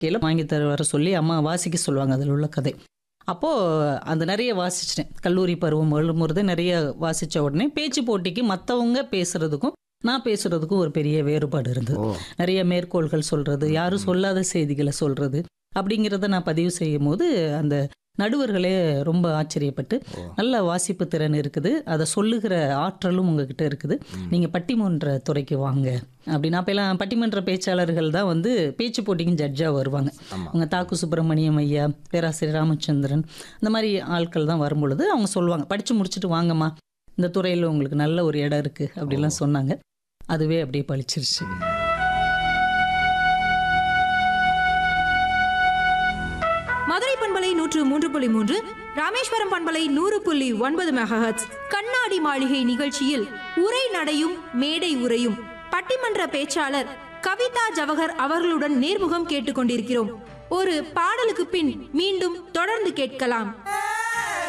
கீழே வாங்கி தர வர சொல்லி அம்மா வாசிக்க சொல்லுவாங்க அதில் உள்ள கதை அப்போது அந்த நிறைய வாசிச்சிட்டேன் கல்லூரி பருவம் எழும்புறது நிறைய வாசித்த உடனே பேச்சு போட்டிக்கு மற்றவங்க பேசுகிறதுக்கும் நான் பேசுகிறதுக்கும் ஒரு பெரிய வேறுபாடு இருந்தது ஓ நிறைய மேற்கோள்கள் சொல்கிறது யாரும் சொல்லாத செய்திகளை சொல்கிறது அப்படிங்கிறத நான் பதிவு செய்யும் போது அந்த நடுவர்களே ரொம்ப ஆச்சரியப்பட்டு ஓ. நல்ல வாசிப்பு திறன் இருக்குது அதை சொல்லுகிற ஆற்றலும் உங்ககிட்ட இருக்குது நீங்கள் பட்டிமன்ற துறைக்கு வாங்க அப்படின்னு அப்போல்லாம் பட்டிமன்ற பேச்சாளர்கள் தான் வந்து பேச்சு போட்டிக்கும் ஜட்ஜாக வருவாங்க ஆமா. அவங்க தாக்கு சுப்பிரமணியம் ஐயா பேராசிரியர் ராமச்சந்திரன் இந்த மாதிரி ஆட்கள் தான் வரும்பொழுது அவங்க சொல்லுவாங்க படித்து முடிச்சுட்டு வாங்கம்மா இந்த துறையில் உங்களுக்கு நல்ல ஒரு இடம் இருக்குது அப்படிலாம் சொன்னாங்க அதுவே அப்படியே பழிச்சிருச்சு மதுரை பண்பலை நூற்று மூன்று புள்ளி மூன்று ராமேஸ்வரம் பண்பலை நூறு புள்ளி ஒன்பது மெகாஹட்ஸ் கண்ணாடி மாளிகை நிகழ்ச்சியில் உரை நடையும் மேடை உரையும் பட்டிமன்ற பேச்சாளர் கவிதா ஜவஹர் அவர்களுடன் நேர்முகம் கேட்டுக்கொண்டிருக்கிறோம் ஒரு பாடலுக்கு பின் மீண்டும் தொடர்ந்து கேட்கலாம்